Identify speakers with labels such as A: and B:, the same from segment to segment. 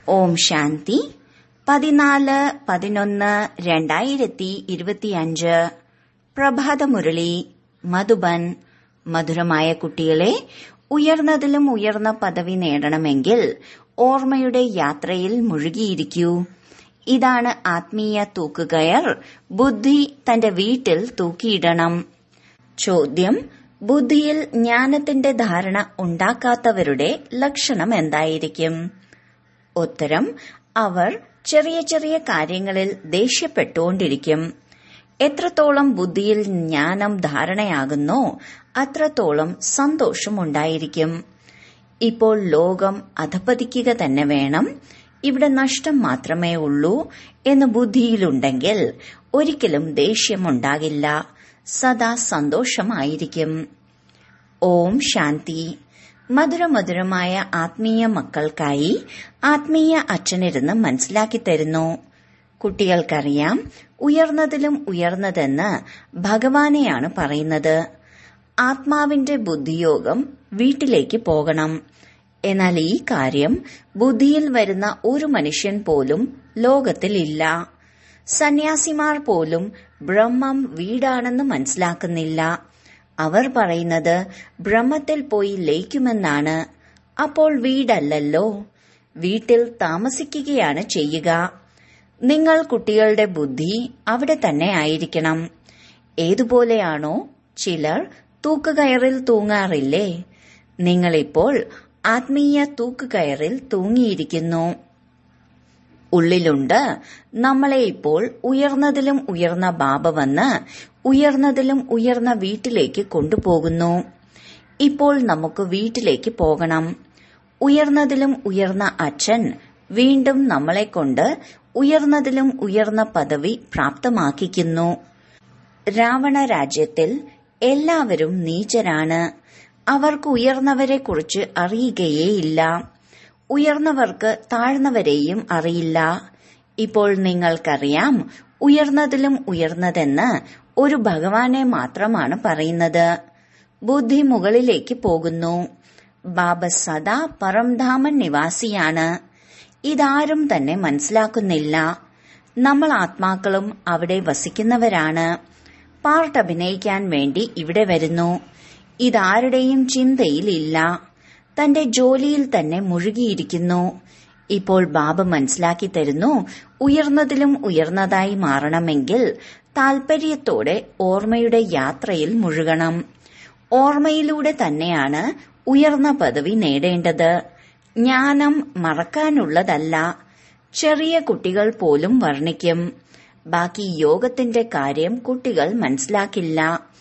A: ഓം ശാന്തി പതിനാല് പതിനൊന്ന് രണ്ടായിരത്തി ഇരുപത്തിയഞ്ച് പ്രഭാതമുരളി മധുബൻ മധുരമായ കുട്ടികളെ ഉയർന്നതിലും ഉയർന്ന പദവി നേടണമെങ്കിൽ ഓർമ്മയുടെ യാത്രയിൽ മുഴുകിയിരിക്കൂ ഇതാണ് ആത്മീയ തൂക്കുകയർ ബുദ്ധി തന്റെ വീട്ടിൽ തൂക്കിയിടണം ചോദ്യം ബുദ്ധിയിൽ ജ്ഞാനത്തിന്റെ ധാരണ ഉണ്ടാക്കാത്തവരുടെ ലക്ഷണം എന്തായിരിക്കും ഉത്തരം അവർ ചെറിയ ചെറിയ കാര്യങ്ങളിൽ ദേഷ്യപ്പെട്ടുകൊണ്ടിരിക്കും എത്രത്തോളം ബുദ്ധിയിൽ ജ്ഞാനം ധാരണയാകുന്നോ അത്രത്തോളം സന്തോഷമുണ്ടായിരിക്കും ഇപ്പോൾ ലോകം അധപതിക്കുക തന്നെ വേണം ഇവിടെ നഷ്ടം മാത്രമേ ഉള്ളൂ എന്ന് ബുദ്ധിയിലുണ്ടെങ്കിൽ ഒരിക്കലും ദേഷ്യമുണ്ടാകില്ല സദാ സന്തോഷമായിരിക്കും ഓം ശാന്തി മധുരമധുരമായ ആത്മീയ മക്കൾക്കായി ആത്മീയ അച്ഛനിരുന്ന് മനസ്സിലാക്കി തരുന്നു കുട്ടികൾക്കറിയാം ഉയർന്നതിലും ഉയർന്നതെന്ന് ഭഗവാനെയാണ് പറയുന്നത് ആത്മാവിന്റെ ബുദ്ധിയോഗം വീട്ടിലേക്ക് പോകണം എന്നാൽ ഈ കാര്യം ബുദ്ധിയിൽ വരുന്ന ഒരു മനുഷ്യൻ പോലും ലോകത്തിലില്ല സന്യാസിമാർ പോലും ബ്രഹ്മം വീടാണെന്ന് മനസ്സിലാക്കുന്നില്ല അവർ പറയുന്നത് ബ്രഹ്മത്തിൽ പോയി ലയിക്കുമെന്നാണ് അപ്പോൾ വീടല്ലല്ലോ വീട്ടിൽ താമസിക്കുകയാണ് ചെയ്യുക നിങ്ങൾ കുട്ടികളുടെ ബുദ്ധി അവിടെ തന്നെ ആയിരിക്കണം ഏതുപോലെയാണോ ചിലർ തൂക്കുകയറിൽ തൂങ്ങാറില്ലേ നിങ്ങളിപ്പോൾ ആത്മീയ തൂക്കുകയറിൽ തൂങ്ങിയിരിക്കുന്നു ഉള്ളിലുണ്ട് നമ്മളെ ഇപ്പോൾ ഉയർന്നതിലും ഉയർന്ന ബാബ വന്ന് ഉയർന്നതിലും ഉയർന്ന വീട്ടിലേക്ക് കൊണ്ടുപോകുന്നു ഇപ്പോൾ നമുക്ക് വീട്ടിലേക്ക് പോകണം ഉയർന്നതിലും ഉയർന്ന അച്ഛൻ വീണ്ടും നമ്മളെ കൊണ്ട് ഉയർന്നതിലും ഉയർന്ന പദവി പ്രാപ്തമാക്കിക്കുന്നു രാവണ രാജ്യത്തിൽ എല്ലാവരും നീചരാണ് അവർക്ക് ഉയർന്നവരെ കുറിച്ച് അറിയുകയേയില്ല ഉയർന്നവർക്ക് താഴ്ന്നവരെയും അറിയില്ല ഇപ്പോൾ നിങ്ങൾക്കറിയാം ഉയർന്നതിലും ഉയർന്നതെന്ന് ഒരു ഭഗവാനെ മാത്രമാണ് പറയുന്നത് ബുദ്ധി മുകളിലേക്ക് പോകുന്നു ബാബ സദാ പരംധാമൻ നിവാസിയാണ് ഇതാരും തന്നെ മനസ്സിലാക്കുന്നില്ല നമ്മൾ ആത്മാക്കളും അവിടെ വസിക്കുന്നവരാണ് പാർട്ട് അഭിനയിക്കാൻ വേണ്ടി ഇവിടെ വരുന്നു ഇതാരുടെയും ചിന്തയിലില്ല തന്റെ ജോലിയിൽ തന്നെ മുഴുകിയിരിക്കുന്നു ഇപ്പോൾ ബാബ മനസ്സിലാക്കി തരുന്നു ഉയർന്നതിലും ഉയർന്നതായി മാറണമെങ്കിൽ താൽപര്യത്തോടെ ഓർമ്മയുടെ യാത്രയിൽ മുഴുകണം ഓർമ്മയിലൂടെ തന്നെയാണ് ഉയർന്ന പദവി നേടേണ്ടത് ജ്ഞാനം മറക്കാനുള്ളതല്ല ചെറിയ കുട്ടികൾ പോലും വർണ്ണിക്കും ബാക്കി യോഗത്തിന്റെ കാര്യം കുട്ടികൾ മനസ്സിലാക്കില്ല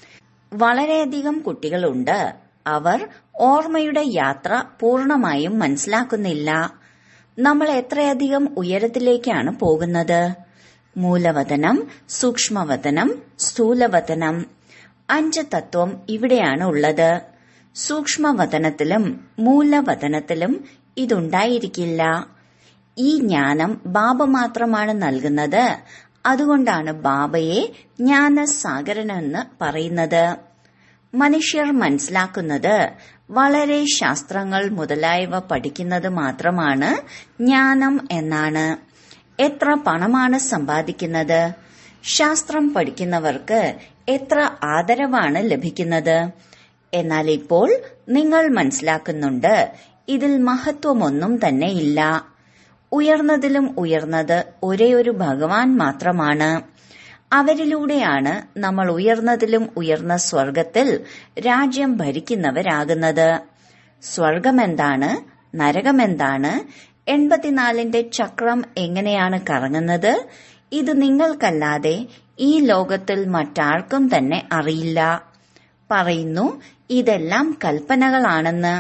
A: വളരെയധികം കുട്ടികളുണ്ട് അവർ ഓർമ്മയുടെ യാത്ര പൂർണമായും മനസ്സിലാക്കുന്നില്ല നമ്മൾ എത്രയധികം ഉയരത്തിലേക്കാണ് പോകുന്നത് മൂലവതനം സൂക്ഷ്മവതനം സ്ഥൂലവതനം അഞ്ച് തത്വം ഇവിടെയാണ് ഉള്ളത് സൂക്ഷ്മവതനത്തിലും മൂലവതനത്തിലും ഇതുണ്ടായിരിക്കില്ല ഈ ജ്ഞാനം ബാബ മാത്രമാണ് നൽകുന്നത് അതുകൊണ്ടാണ് ബാബയെ ജ്ഞാനസാഗരനെന്ന് പറയുന്നത് മനുഷ്യർ മനസ്സിലാക്കുന്നത് വളരെ ശാസ്ത്രങ്ങൾ മുതലായവ പഠിക്കുന്നത് മാത്രമാണ് ജ്ഞാനം എന്നാണ് എത്ര പണമാണ് സമ്പാദിക്കുന്നത് ശാസ്ത്രം പഠിക്കുന്നവർക്ക് എത്ര ആദരവാണ് ലഭിക്കുന്നത് എന്നാൽ ഇപ്പോൾ നിങ്ങൾ മനസ്സിലാക്കുന്നുണ്ട് ഇതിൽ മഹത്വമൊന്നും തന്നെ ഇല്ല ഉയർന്നതിലും ഉയർന്നത് ഒരേയൊരു ഭഗവാൻ മാത്രമാണ് അവരിലൂടെയാണ് നമ്മൾ ഉയർന്നതിലും ഉയർന്ന സ്വർഗത്തിൽ രാജ്യം ഭരിക്കുന്നവരാകുന്നത് സ്വർഗമെന്താണ് നരകമെന്താണ് എൺപത്തിനാലിന്റെ ചക്രം എങ്ങനെയാണ് കറങ്ങുന്നത് ഇത് നിങ്ങൾക്കല്ലാതെ ഈ ലോകത്തിൽ മറ്റാർക്കും തന്നെ അറിയില്ല പറയുന്നു ഇതെല്ലാം കൽപ്പനകളാണെന്ന്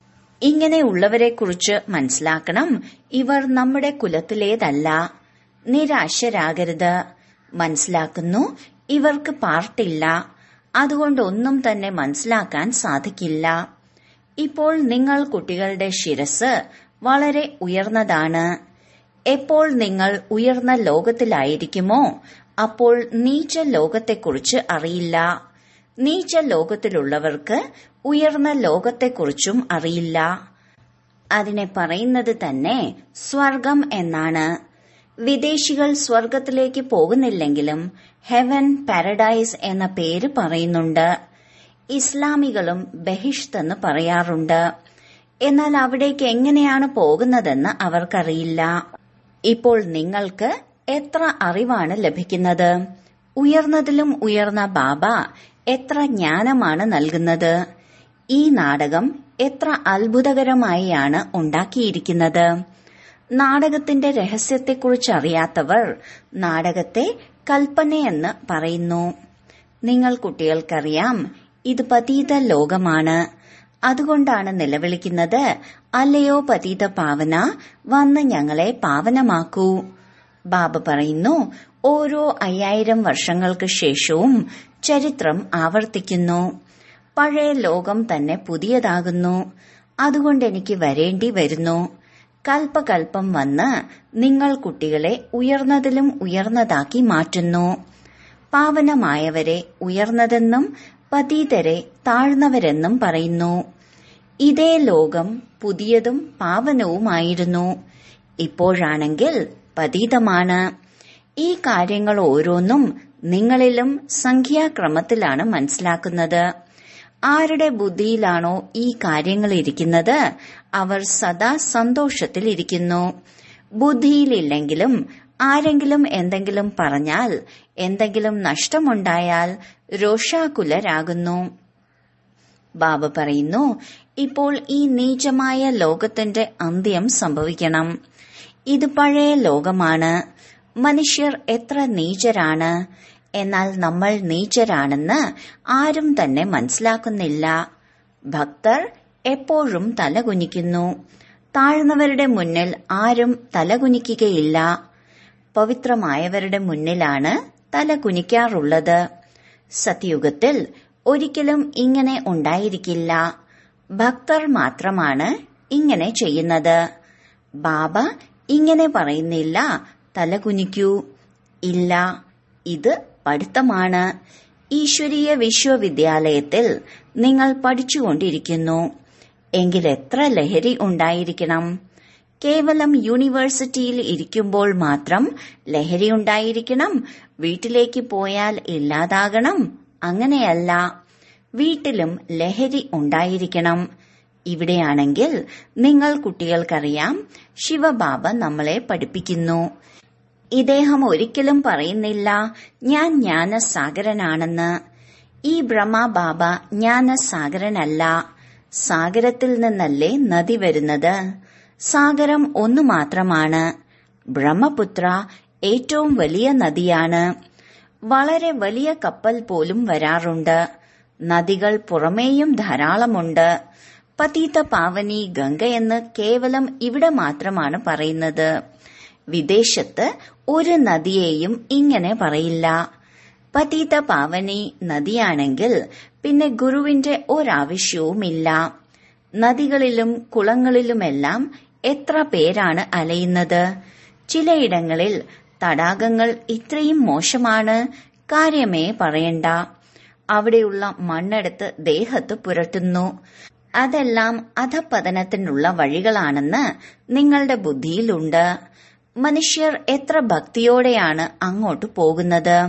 A: ഇങ്ങനെയുള്ളവരെക്കുറിച്ച് മനസ്സിലാക്കണം ഇവർ നമ്മുടെ കുലത്തിലേതല്ല നിരാശരാകരുത് മനസ്സിലാക്കുന്നു ഇവർക്ക് പാർട്ടില്ല അതുകൊണ്ട് ഒന്നും തന്നെ മനസ്സിലാക്കാൻ സാധിക്കില്ല ഇപ്പോൾ നിങ്ങൾ കുട്ടികളുടെ ശിരസ് വളരെ ഉയർന്നതാണ് എപ്പോൾ നിങ്ങൾ ഉയർന്ന ലോകത്തിലായിരിക്കുമോ അപ്പോൾ നീച്ച ലോകത്തെക്കുറിച്ച് അറിയില്ല നീച്ച ലോകത്തിലുള്ളവർക്ക് ഉയർന്ന ലോകത്തെക്കുറിച്ചും അറിയില്ല അതിനെ പറയുന്നത് തന്നെ സ്വർഗം എന്നാണ് വിദേശികൾ സ്വർഗത്തിലേക്ക് പോകുന്നില്ലെങ്കിലും ഹെവൻ പാരഡൈസ് എന്ന പേര് പറയുന്നുണ്ട് ഇസ്ലാമികളും ബഹിഷ്ത് എന്ന് പറയാറുണ്ട് എന്നാൽ അവിടേക്ക് എങ്ങനെയാണ് പോകുന്നതെന്ന് അവർക്കറിയില്ല ഇപ്പോൾ നിങ്ങൾക്ക് എത്ര അറിവാണ് ലഭിക്കുന്നത് ഉയർന്നതിലും ഉയർന്ന ബാബ എത്ര ജ്ഞാനമാണ് നൽകുന്നത് ഈ നാടകം എത്ര അത്ഭുതകരമായാണ് ഉണ്ടാക്കിയിരിക്കുന്നത് നാടകത്തിന്റെ രഹസ്യത്തെക്കുറിച്ച് അറിയാത്തവർ നാടകത്തെ കൽപ്പനയെന്ന് പറയുന്നു നിങ്ങൾ കുട്ടികൾക്കറിയാം ഇത് പതീത ലോകമാണ് അതുകൊണ്ടാണ് നിലവിളിക്കുന്നത് അല്ലയോ പതീത പാവന വന്ന് ഞങ്ങളെ പാവനമാക്കൂ ബാബ പറയുന്നു ഓരോ അയ്യായിരം വർഷങ്ങൾക്ക് ശേഷവും ചരിത്രം ആവർത്തിക്കുന്നു പഴയ ലോകം തന്നെ പുതിയതാകുന്നു അതുകൊണ്ട് എനിക്ക് വരേണ്ടി വരുന്നു കൽപ്പകൽപ്പം വന്ന് നിങ്ങൾ കുട്ടികളെ ഉയർന്നതിലും ഉയർന്നതാക്കി മാറ്റുന്നു പാവനമായവരെ ഉയർന്നതെന്നും പതീതരെ താഴ്ന്നവരെന്നും പറയുന്നു ഇതേ ലോകം പുതിയതും പാവനവുമായിരുന്നു ഇപ്പോഴാണെങ്കിൽ പതീതമാണ് ഈ കാര്യങ്ങൾ ഓരോന്നും നിങ്ങളിലും സംഖ്യാക്രമത്തിലാണ് മനസ്സിലാക്കുന്നത് ആരുടെ ബുദ്ധിയിലാണോ ഈ കാര്യങ്ങൾ ഇരിക്കുന്നത് അവർ സദാ സന്തോഷത്തിലിരിക്കുന്നു ബുദ്ധിയിലില്ലെങ്കിലും ആരെങ്കിലും എന്തെങ്കിലും പറഞ്ഞാൽ എന്തെങ്കിലും നഷ്ടമുണ്ടായാൽ രോഷാകുലരാകുന്നു ബാബ പറയുന്നു ഇപ്പോൾ ഈ നീചമായ ലോകത്തിന്റെ അന്ത്യം സംഭവിക്കണം ഇത് പഴയ ലോകമാണ് മനുഷ്യർ എത്ര നീചരാണ് എന്നാൽ നമ്മൾ നീചരാണെന്ന് ആരും തന്നെ മനസ്സിലാക്കുന്നില്ല ഭക്തർ എപ്പോഴും തലകുനിക്കുന്നു താഴ്ന്നവരുടെ മുന്നിൽ ആരും തലകുനിക്കുകയില്ല പവിത്രമായവരുടെ മുന്നിലാണ് തല കുനിക്കാറുള്ളത് സത്യുഗത്തിൽ ഒരിക്കലും ഇങ്ങനെ ഉണ്ടായിരിക്കില്ല ഭക്തർ മാത്രമാണ് ഇങ്ങനെ ചെയ്യുന്നത് ബാബ ഇങ്ങനെ പറയുന്നില്ല തലകുനിക്കൂ ഇല്ല ഇത് പഠിത്തമാണ് ഈശ്വരീയ വിശ്വവിദ്യാലയത്തിൽ നിങ്ങൾ പഠിച്ചുകൊണ്ടിരിക്കുന്നു എങ്കിൽ എത്ര ലഹരി ഉണ്ടായിരിക്കണം കേവലം യൂണിവേഴ്സിറ്റിയിൽ ഇരിക്കുമ്പോൾ മാത്രം ലഹരി ഉണ്ടായിരിക്കണം വീട്ടിലേക്ക് പോയാൽ ഇല്ലാതാകണം അങ്ങനെയല്ല വീട്ടിലും ലഹരി ഉണ്ടായിരിക്കണം ഇവിടെയാണെങ്കിൽ നിങ്ങൾ കുട്ടികൾക്കറിയാം ശിവബാബ നമ്മളെ പഠിപ്പിക്കുന്നു ഇദ്ദേഹം ഒരിക്കലും പറയുന്നില്ല ഞാൻ ജ്ഞാനസാഗരനാണെന്ന് ഈ ബ്രഹ്മബാബ ജ്ഞാനസാഗരനല്ല സാഗരത്തിൽ നിന്നല്ലേ നദി വരുന്നത് സാഗരം ഒന്നു മാത്രമാണ് ബ്രഹ്മപുത്ര ഏറ്റവും വലിയ നദിയാണ് വളരെ വലിയ കപ്പൽ പോലും വരാറുണ്ട് നദികൾ പുറമേയും ധാരാളമുണ്ട് പതീത പാവനി ഗംഗയെന്ന് കേവലം ഇവിടെ മാത്രമാണ് പറയുന്നത് വിദേശത്ത് ഒരു നദിയെയും ഇങ്ങനെ പറയില്ല പതീത പാവനി നദിയാണെങ്കിൽ പിന്നെ ഗുരുവിന്റെ ഒരാവശ്യവുമില്ല നദികളിലും കുളങ്ങളിലുമെല്ലാം എത്ര പേരാണ് അലയുന്നത് ചിലയിടങ്ങളിൽ തടാകങ്ങൾ ഇത്രയും മോശമാണ് കാര്യമേ പറയണ്ട അവിടെയുള്ള മണ്ണെടുത്ത് ദേഹത്ത് പുരട്ടുന്നു അതെല്ലാം അധപതനത്തിനുള്ള വഴികളാണെന്ന് നിങ്ങളുടെ ബുദ്ധിയിലുണ്ട് മനുഷ്യർ എത്ര ഭക്തിയോടെയാണ് അങ്ങോട്ട് പോകുന്നത്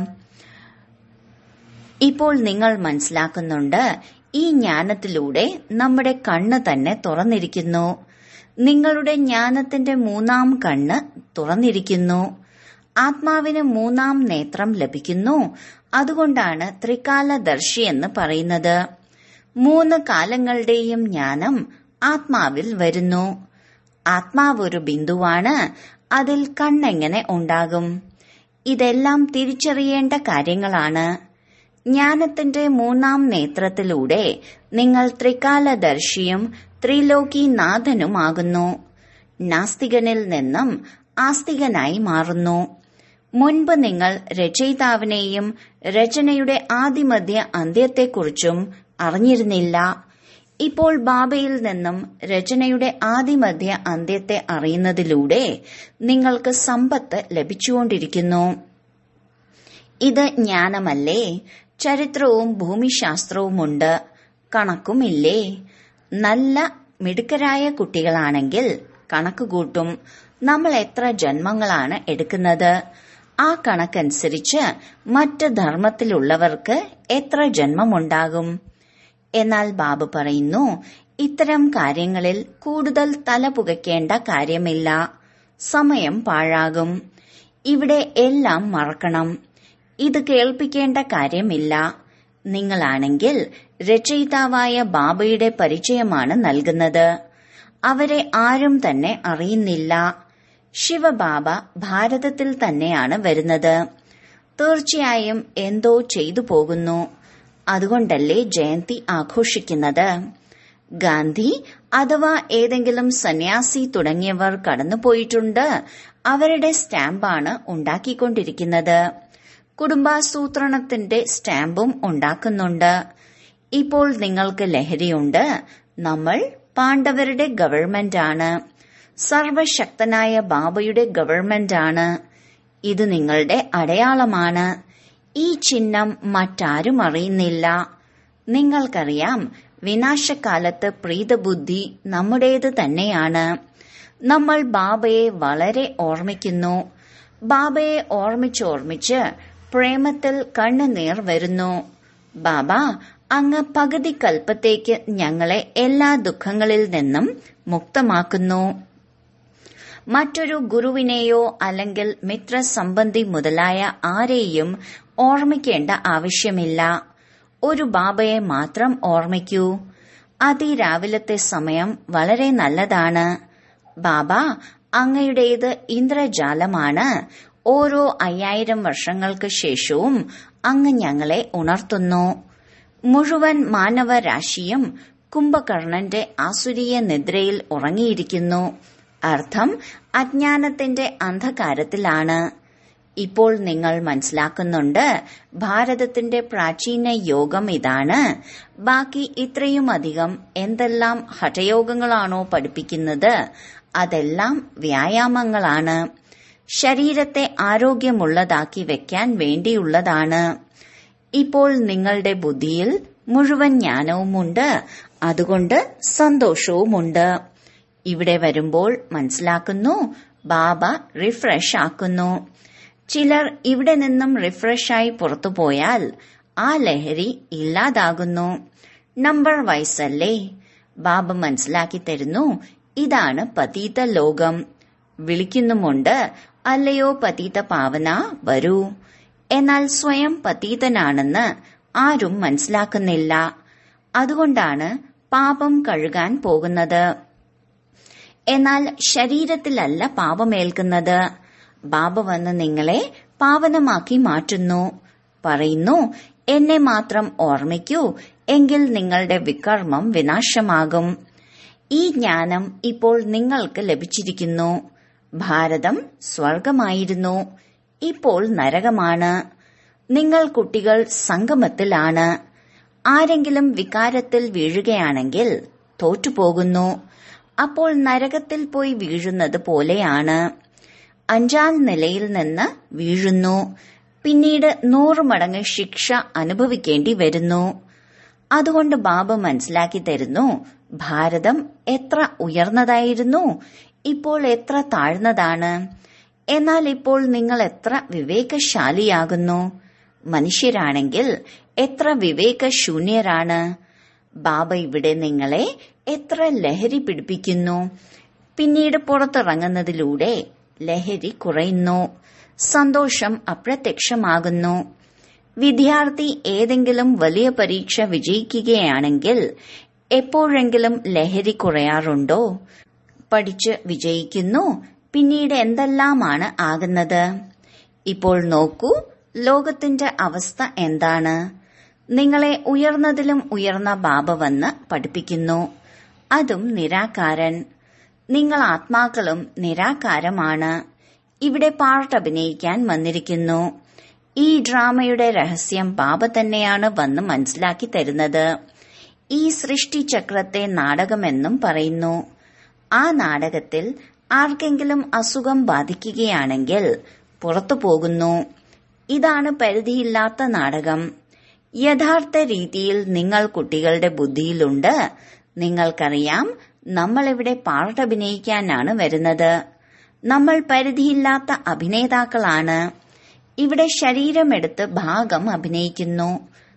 A: ഇപ്പോൾ നിങ്ങൾ മനസ്സിലാക്കുന്നുണ്ട് ഈ ജ്ഞാനത്തിലൂടെ നമ്മുടെ കണ്ണ് തന്നെ തുറന്നിരിക്കുന്നു നിങ്ങളുടെ ജ്ഞാനത്തിന്റെ മൂന്നാം കണ്ണ് തുറന്നിരിക്കുന്നു ആത്മാവിന് മൂന്നാം നേത്രം ലഭിക്കുന്നു അതുകൊണ്ടാണ് ത്രികാലദർശി എന്ന് പറയുന്നത് മൂന്ന് കാലങ്ങളുടെയും ജ്ഞാനം ആത്മാവിൽ വരുന്നു ആത്മാവ് ഒരു ബിന്ദുവാണ് അതിൽ കണ്ണെങ്ങനെ ഉണ്ടാകും ഇതെല്ലാം തിരിച്ചറിയേണ്ട കാര്യങ്ങളാണ് ജ്ഞാനത്തിന്റെ മൂന്നാം നേത്രത്തിലൂടെ നിങ്ങൾ ത്രികാലദർശിയും ത്രിലോകിനാഥനുമാകുന്നു നാസ്തികനിൽ നിന്നും ആസ്തികനായി മാറുന്നു മുൻപ് നിങ്ങൾ രചയിതാവിനെയും രചനയുടെ ആദിമധ്യ അന്ത്യത്തെക്കുറിച്ചും അറിഞ്ഞിരുന്നില്ല ഇപ്പോൾ ബാബയിൽ നിന്നും രചനയുടെ ആദിമധ്യ അന്ത്യത്തെ അറിയുന്നതിലൂടെ നിങ്ങൾക്ക് സമ്പത്ത് ലഭിച്ചുകൊണ്ടിരിക്കുന്നു ഇത് ജ്ഞാനമല്ലേ ചരിത്രവും ഭൂമിശാസ്ത്രവുമുണ്ട് കണക്കുമില്ലേ നല്ല മിടുക്കരായ കുട്ടികളാണെങ്കിൽ കണക്ക് കൂട്ടും നമ്മൾ എത്ര ജന്മങ്ങളാണ് എടുക്കുന്നത് ആ കണക്കനുസരിച്ച് മറ്റ് ധർമ്മത്തിലുള്ളവർക്ക് എത്ര ജന്മമുണ്ടാകും എന്നാൽ ബാബു പറയുന്നു ഇത്തരം കാര്യങ്ങളിൽ കൂടുതൽ തല പുകയ്ക്കേണ്ട കാര്യമില്ല സമയം പാഴാകും ഇവിടെ എല്ലാം മറക്കണം ഇത് കേൾപ്പിക്കേണ്ട കാര്യമില്ല നിങ്ങളാണെങ്കിൽ രചയിതാവായ ബാബയുടെ പരിചയമാണ് നൽകുന്നത് അവരെ ആരും തന്നെ അറിയുന്നില്ല ശിവബാബ ഭാരതത്തിൽ തന്നെയാണ് വരുന്നത് തീർച്ചയായും എന്തോ ചെയ്തു പോകുന്നു അതുകൊണ്ടല്ലേ ജയന്തി ആഘോഷിക്കുന്നത് ഗാന്ധി അഥവാ ഏതെങ്കിലും സന്യാസി തുടങ്ങിയവർ കടന്നുപോയിട്ടുണ്ട് അവരുടെ സ്റ്റാമ്പാണ് ഉണ്ടാക്കിക്കൊണ്ടിരിക്കുന്നത് കുടുംബാസൂത്രണത്തിന്റെ സ്റ്റാമ്പും ഉണ്ടാക്കുന്നുണ്ട് ഇപ്പോൾ നിങ്ങൾക്ക് ലഹരിയുണ്ട് നമ്മൾ പാണ്ഡവരുടെ ഗവൺമെന്റാണ് സർവശക്തനായ ബാബയുടെ ഗവൺമെന്റാണ് ഇത് നിങ്ങളുടെ അടയാളമാണ് ഈ ചിഹ്നം മറ്റാരും അറിയുന്നില്ല നിങ്ങൾക്കറിയാം വിനാശകാലത്ത് പ്രീതബുദ്ധി നമ്മുടേത് തന്നെയാണ് നമ്മൾ ബാബയെ വളരെ ഓർമ്മിക്കുന്നു ബാബയെ ഓർമ്മിച്ചോർമ്മിച്ച് പ്രേമത്തിൽ കണ്ണുനീർ വരുന്നു ബാബ അങ്ങ് പകുതി കൽപ്പത്തേക്ക് ഞങ്ങളെ എല്ലാ ദുഃഖങ്ങളിൽ നിന്നും മുക്തമാക്കുന്നു മറ്റൊരു ഗുരുവിനെയോ അല്ലെങ്കിൽ മിത്രസംബന്ധി മുതലായ ആരെയും ഓർമ്മിക്കേണ്ട ആവശ്യമില്ല ഒരു ബാബയെ മാത്രം ഓർമ്മിക്കൂ അതിരാവിലത്തെ സമയം വളരെ നല്ലതാണ് ബാബ അങ്ങയുടേത് ഇന്ദ്രജാലമാണ് ഓരോ അയ്യായിരം വർഷങ്ങൾക്ക് ശേഷവും അങ്ങ് ഞങ്ങളെ ഉണർത്തുന്നു മുഴുവൻ മാനവരാശിയും കുംഭകർണന്റെ ആസുരീയ നിദ്രയിൽ ഉറങ്ങിയിരിക്കുന്നു അർത്ഥം അജ്ഞാനത്തിന്റെ അന്ധകാരത്തിലാണ് ഇപ്പോൾ നിങ്ങൾ മനസ്സിലാക്കുന്നുണ്ട് ഭാരതത്തിന്റെ പ്രാചീന യോഗം ഇതാണ് ബാക്കി ഇത്രയുമധികം എന്തെല്ലാം ഹഠയോഗങ്ങളാണോ പഠിപ്പിക്കുന്നത് അതെല്ലാം വ്യായാമങ്ങളാണ് ശരീരത്തെ ആരോഗ്യമുള്ളതാക്കി വെക്കാൻ വേണ്ടിയുള്ളതാണ് ഇപ്പോൾ നിങ്ങളുടെ ബുദ്ധിയിൽ മുഴുവൻ ജ്ഞാനവുമുണ്ട് അതുകൊണ്ട് സന്തോഷവുമുണ്ട് ഇവിടെ വരുമ്പോൾ മനസ്സിലാക്കുന്നു ബാബ റിഫ്രഷ് ആക്കുന്നു ചിലർ ഇവിടെ നിന്നും റിഫ്രഷായി പുറത്തുപോയാൽ ആ ലഹരി ഇല്ലാതാകുന്നു നമ്പർ വയസ്സല്ലേ ബാബ മനസ്സിലാക്കി തരുന്നു ഇതാണ് പതീത ലോകം വിളിക്കുന്നുമുണ്ട് അല്ലയോ പതീത പാവന വരൂ എന്നാൽ സ്വയം പതീതനാണെന്ന് ആരും മനസ്സിലാക്കുന്നില്ല അതുകൊണ്ടാണ് പാപം കഴുകാൻ പോകുന്നത് എന്നാൽ ശരീരത്തിലല്ല പാപമേൽക്കുന്നത് ബാബ വന്ന് നിങ്ങളെ പാവനമാക്കി മാറ്റുന്നു പറയുന്നു എന്നെ മാത്രം ഓർമ്മിക്കൂ എങ്കിൽ നിങ്ങളുടെ വികർമ്മം വിനാശമാകും ഈ ജ്ഞാനം ഇപ്പോൾ നിങ്ങൾക്ക് ലഭിച്ചിരിക്കുന്നു ഭാരതം സ്വർഗമായിരുന്നു ഇപ്പോൾ നരകമാണ് നിങ്ങൾ കുട്ടികൾ സംഗമത്തിലാണ് ആരെങ്കിലും വികാരത്തിൽ വീഴുകയാണെങ്കിൽ തോറ്റുപോകുന്നു അപ്പോൾ നരകത്തിൽ പോയി വീഴുന്നത് പോലെയാണ് അഞ്ചാം നിലയിൽ നിന്ന് വീഴുന്നു പിന്നീട് നൂറ് മടങ്ങ് ശിക്ഷ അനുഭവിക്കേണ്ടി വരുന്നു അതുകൊണ്ട് ബാബ മനസ്സിലാക്കി തരുന്നു ഭാരതം എത്ര ഉയർന്നതായിരുന്നു ഇപ്പോൾ എത്ര താഴ്ന്നതാണ് എന്നാൽ ഇപ്പോൾ നിങ്ങൾ എത്ര വിവേകശാലിയാകുന്നു മനുഷ്യരാണെങ്കിൽ എത്ര വിവേകശൂന്യരാണ് ബാബ ഇവിടെ നിങ്ങളെ എത്ര ലഹരി പിടിപ്പിക്കുന്നു പിന്നീട് പുറത്തിറങ്ങുന്നതിലൂടെ ലഹരി കുറയുന്നു സന്തോഷം അപ്രത്യക്ഷമാകുന്നു വിദ്യാർത്ഥി ഏതെങ്കിലും വലിയ പരീക്ഷ വിജയിക്കുകയാണെങ്കിൽ എപ്പോഴെങ്കിലും ലഹരി കുറയാറുണ്ടോ പഠിച്ച് വിജയിക്കുന്നു പിന്നീട് എന്തെല്ലാമാണ് ആകുന്നത് ഇപ്പോൾ നോക്കൂ ലോകത്തിന്റെ അവസ്ഥ എന്താണ് നിങ്ങളെ ഉയർന്നതിലും ഉയർന്ന ബാബ വന്ന് പഠിപ്പിക്കുന്നു അതും നിരാകാരൻ നിങ്ങൾ ആത്മാക്കളും നിരാകാരമാണ് ഇവിടെ പാർട്ട് അഭിനയിക്കാൻ വന്നിരിക്കുന്നു ഈ ഡ്രാമയുടെ രഹസ്യം ബാബ തന്നെയാണ് വന്ന് മനസ്സിലാക്കി തരുന്നത് ഈ സൃഷ്ടിചക്രത്തെ നാടകമെന്നും പറയുന്നു ആ നാടകത്തിൽ ആർക്കെങ്കിലും അസുഖം ബാധിക്കുകയാണെങ്കിൽ പുറത്തു പോകുന്നു ഇതാണ് പരിധിയില്ലാത്ത നാടകം യഥാർത്ഥ രീതിയിൽ നിങ്ങൾ കുട്ടികളുടെ ബുദ്ധിയിലുണ്ട് നിങ്ങൾക്കറിയാം നമ്മളിവിടെ പാട്ടഭിനയിക്കാനാണ് വരുന്നത് നമ്മൾ പരിധിയില്ലാത്ത അഭിനേതാക്കളാണ് ഇവിടെ ശരീരമെടുത്ത് ഭാഗം അഭിനയിക്കുന്നു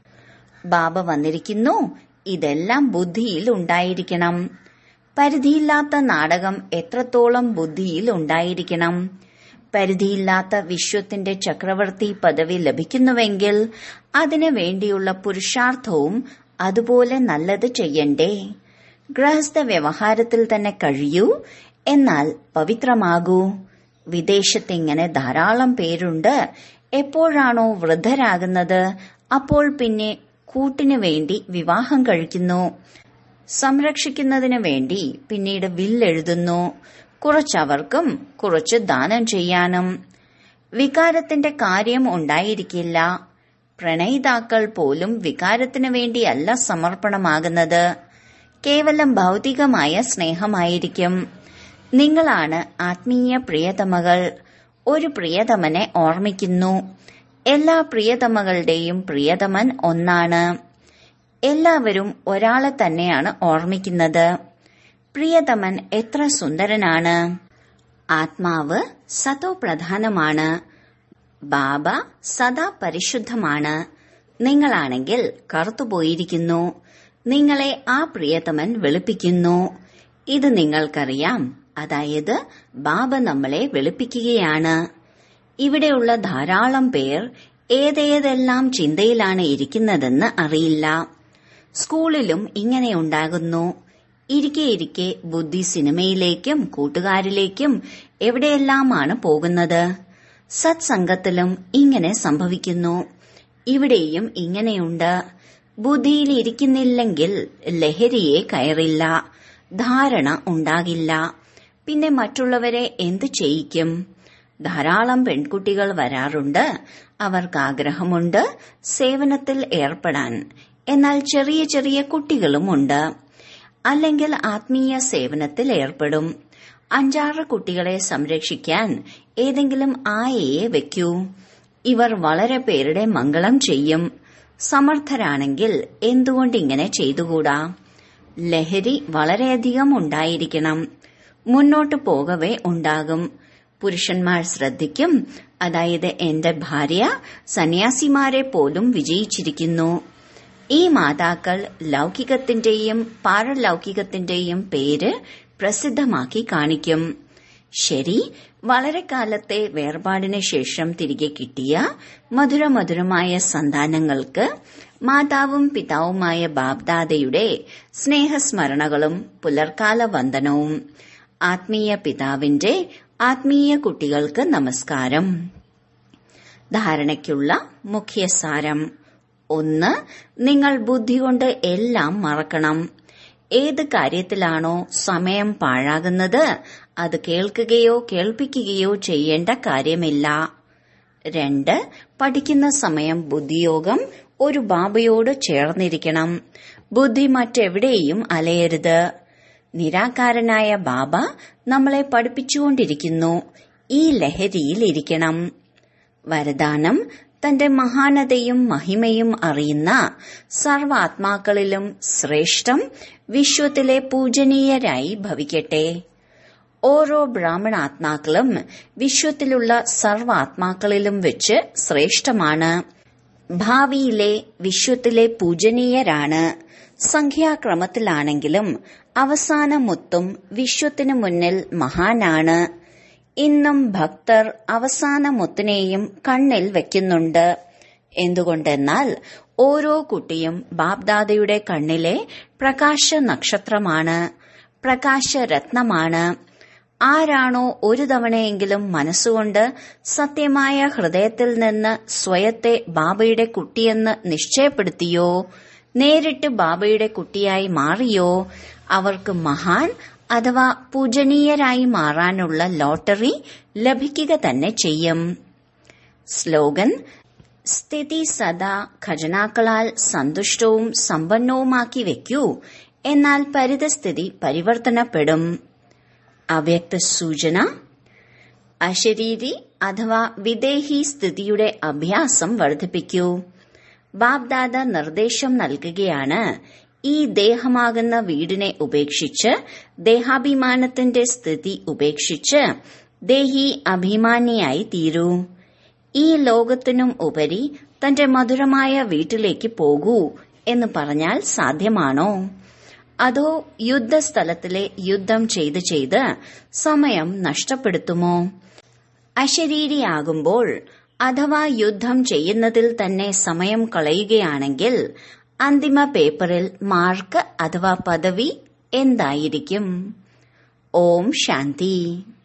A: ബാബ വന്നിരിക്കുന്നു ഇതെല്ലാം ബുദ്ധിയിൽ ഉണ്ടായിരിക്കണം പരിധിയില്ലാത്ത നാടകം എത്രത്തോളം ബുദ്ധിയിൽ ഉണ്ടായിരിക്കണം പരിധിയില്ലാത്ത വിശ്വത്തിന്റെ ചക്രവർത്തി പദവി ലഭിക്കുന്നുവെങ്കിൽ അതിനു വേണ്ടിയുള്ള പുരുഷാർത്ഥവും അതുപോലെ നല്ലത് ചെയ്യണ്ടേ ഗൃഹസ്ഥ വ്യവഹാരത്തിൽ തന്നെ കഴിയൂ എന്നാൽ പവിത്രമാകൂ വിദേശത്തിങ്ങനെ ധാരാളം പേരുണ്ട് എപ്പോഴാണോ വൃദ്ധരാകുന്നത് അപ്പോൾ പിന്നെ കൂട്ടിനു വേണ്ടി വിവാഹം കഴിക്കുന്നു സംരക്ഷിക്കുന്നതിനു വേണ്ടി പിന്നീട് വില്ലെഴുതുന്നു കുറച്ചവർക്കും കുറച്ച് ദാനം ചെയ്യാനും വികാരത്തിന്റെ കാര്യം ഉണ്ടായിരിക്കില്ല പ്രണയിതാക്കൾ പോലും വികാരത്തിനു വേണ്ടിയല്ല സമർപ്പണമാകുന്നത് കേവലം ഭൗതികമായ സ്നേഹമായിരിക്കും നിങ്ങളാണ് ആത്മീയ പ്രിയതമകൾ ഒരു പ്രിയതമനെ ഓർമ്മിക്കുന്നു എല്ലാ പ്രിയതമകളുടെയും പ്രിയതമൻ ഒന്നാണ് എല്ലാവരും ഒരാളെ തന്നെയാണ് ഓർമ്മിക്കുന്നത് പ്രിയതമൻ എത്ര സുന്ദരനാണ് ആത്മാവ് സതോ പ്രധാനമാണ് ബാബ സദാ പരിശുദ്ധമാണ് നിങ്ങളാണെങ്കിൽ കറുത്തുപോയിരിക്കുന്നു നിങ്ങളെ ആ പ്രിയതമൻ വെളുപ്പിക്കുന്നു ഇത് നിങ്ങൾക്കറിയാം അതായത് ബാബ നമ്മളെ വെളുപ്പിക്കുകയാണ് ഇവിടെയുള്ള ധാരാളം പേർ ഏതേതെല്ലാം ചിന്തയിലാണ് ഇരിക്കുന്നതെന്ന് അറിയില്ല സ്കൂളിലും ഇങ്ങനെ ഉണ്ടാകുന്നു ഇരിക്കെ ഇരിക്കെ ബുദ്ധി സിനിമയിലേക്കും കൂട്ടുകാരിലേക്കും എവിടെയെല്ലാമാണ് പോകുന്നത് സത്സംഗത്തിലും ഇങ്ങനെ സംഭവിക്കുന്നു ഇവിടെയും ഇങ്ങനെയുണ്ട് ബുദ്ധിയിൽ ഇരിക്കുന്നില്ലെങ്കിൽ ലഹരിയെ കയറില്ല ധാരണ ഉണ്ടാകില്ല പിന്നെ മറ്റുള്ളവരെ എന്തു ചെയ്യിക്കും ധാരാളം പെൺകുട്ടികൾ വരാറുണ്ട് അവർക്ക് ആഗ്രഹമുണ്ട് സേവനത്തിൽ ഏർപ്പെടാൻ എന്നാൽ ചെറിയ ചെറിയ കുട്ടികളുമുണ്ട് അല്ലെങ്കിൽ ആത്മീയ സേവനത്തിൽ ഏർപ്പെടും അഞ്ചാറ് കുട്ടികളെ സംരക്ഷിക്കാൻ ഏതെങ്കിലും ആയയെ വെക്കൂ ഇവർ വളരെ പേരുടെ മംഗളം ചെയ്യും സമർത്ഥരാണെങ്കിൽ എന്തുകൊണ്ട് ഇങ്ങനെ ചെയ്തുകൂടാ ലഹരി വളരെയധികം ഉണ്ടായിരിക്കണം മുന്നോട്ട് പോകവേ ഉണ്ടാകും പുരുഷന്മാർ ശ്രദ്ധിക്കും അതായത് എന്റെ ഭാര്യ സന്യാസിമാരെ പോലും വിജയിച്ചിരിക്കുന്നു ഈ മാതാക്കൾ ലൗകികത്തിന്റെയും പാരലൗകികത്തിന്റെയും പേര് പ്രസിദ്ധമാക്കി കാണിക്കും ശരി വളരെ കാലത്തെ വേർപാടിന് ശേഷം തിരികെ കിട്ടിയ മധുരമധുരമായ സന്താനങ്ങൾക്ക് മാതാവും പിതാവുമായ ബാബ്ദാദയുടെ സ്നേഹസ്മരണകളും പുലർക്കാല വന്ദനവും ആത്മീയ പിതാവിന്റെ ആത്മീയ കുട്ടികൾക്ക് നമസ്കാരം ധാരണയ്ക്കുള്ള മുഖ്യസാരം ഒന്ന് നിങ്ങൾ ബുദ്ധി കൊണ്ട് എല്ലാം മറക്കണം ഏത് കാര്യത്തിലാണോ സമയം പാഴാകുന്നത് അത് കേൾക്കുകയോ കേൾപ്പിക്കുകയോ ചെയ്യേണ്ട കാര്യമില്ല രണ്ട് പഠിക്കുന്ന സമയം ബുദ്ധിയോഗം ഒരു ബാബയോട് ചേർന്നിരിക്കണം ബുദ്ധി മറ്റെവിടെയും അലയരുത് നിരാകാരനായ ബാബ നമ്മളെ പഠിപ്പിച്ചുകൊണ്ടിരിക്കുന്നു ഈ ലഹരിയിൽ ഇരിക്കണം വരദാനം തന്റെ മഹാനതയും മഹിമയും അറിയുന്ന സർവാത്മാക്കളിലും ശ്രേഷ്ഠം വിശ്വത്തിലെ പൂജനീയരായി ഭവിക്കട്ടെ ഓരോ ബ്രാഹ്മണാത്മാക്കളും വിശ്വത്തിലുള്ള സർവാത്മാക്കളിലും വെച്ച് ശ്രേഷ്ഠമാണ് ഭാവിയിലെ വിശ്വത്തിലെ പൂജനീയരാണ് സംഖ്യാക്രമത്തിലാണെങ്കിലും അവസാന മുത്തും വിശ്വത്തിനു മുന്നിൽ മഹാനാണ് ഇന്നും ഭക്തർ അവസാന മുത്തിനെയും കണ്ണിൽ വെക്കുന്നുണ്ട് എന്തുകൊണ്ടെന്നാൽ ഓരോ കുട്ടിയും ബാബ്ദാദയുടെ കണ്ണിലെ പ്രകാശ നക്ഷത്രമാണ് പ്രകാശരത്നമാണ് ആരാണോ ഒരു തവണയെങ്കിലും മനസ്സുകൊണ്ട് സത്യമായ ഹൃദയത്തിൽ നിന്ന് സ്വയത്തെ ബാബയുടെ കുട്ടിയെന്ന് നിശ്ചയപ്പെടുത്തിയോ നേരിട്ട് ബാബയുടെ കുട്ടിയായി മാറിയോ അവർക്ക് മഹാൻ അഥവാ പൂജനീയരായി മാറാനുള്ള ലോട്ടറി ലഭിക്കുക തന്നെ ചെയ്യും സ്ലോഗൻ സ്ഥിതി സദാ ഖജനാക്കളാൽ സന്തുഷ്ടവും സമ്പന്നവുമാക്കി വെക്കൂ എന്നാൽ പരിതസ്ഥിതി പരിവർത്തനപ്പെടും അവ്യക്ത സൂചന അശരീരി അഥവാ വിദേഹി സ്ഥിതിയുടെ അഭ്യാസം വർദ്ധിപ്പിക്കൂ ബാബ്ദാദ നിർദ്ദേശം നൽകുകയാണ് ഈ ദേഹമാകുന്ന വീടിനെ ഉപേക്ഷിച്ച് ദേഹാഭിമാനത്തിന്റെ സ്ഥിതി ഉപേക്ഷിച്ച് ദേഹി അഭിമാനിയായി തീരൂ ഈ ലോകത്തിനും ഉപരി തന്റെ മധുരമായ വീട്ടിലേക്ക് പോകൂ എന്ന് പറഞ്ഞാൽ സാധ്യമാണോ അതോ യുദ്ധസ്ഥലത്തിലെ യുദ്ധം ചെയ്ത് ചെയ്ത് സമയം നഷ്ടപ്പെടുത്തുമോ അശരീരിയാകുമ്പോൾ അഥവാ യുദ്ധം ചെയ്യുന്നതിൽ തന്നെ സമയം കളയുകയാണെങ്കിൽ അന്തിമ പേപ്പറിൽ മാർക്ക് അഥവാ പദവി എന്തായിരിക്കും ഓം ശാന്തി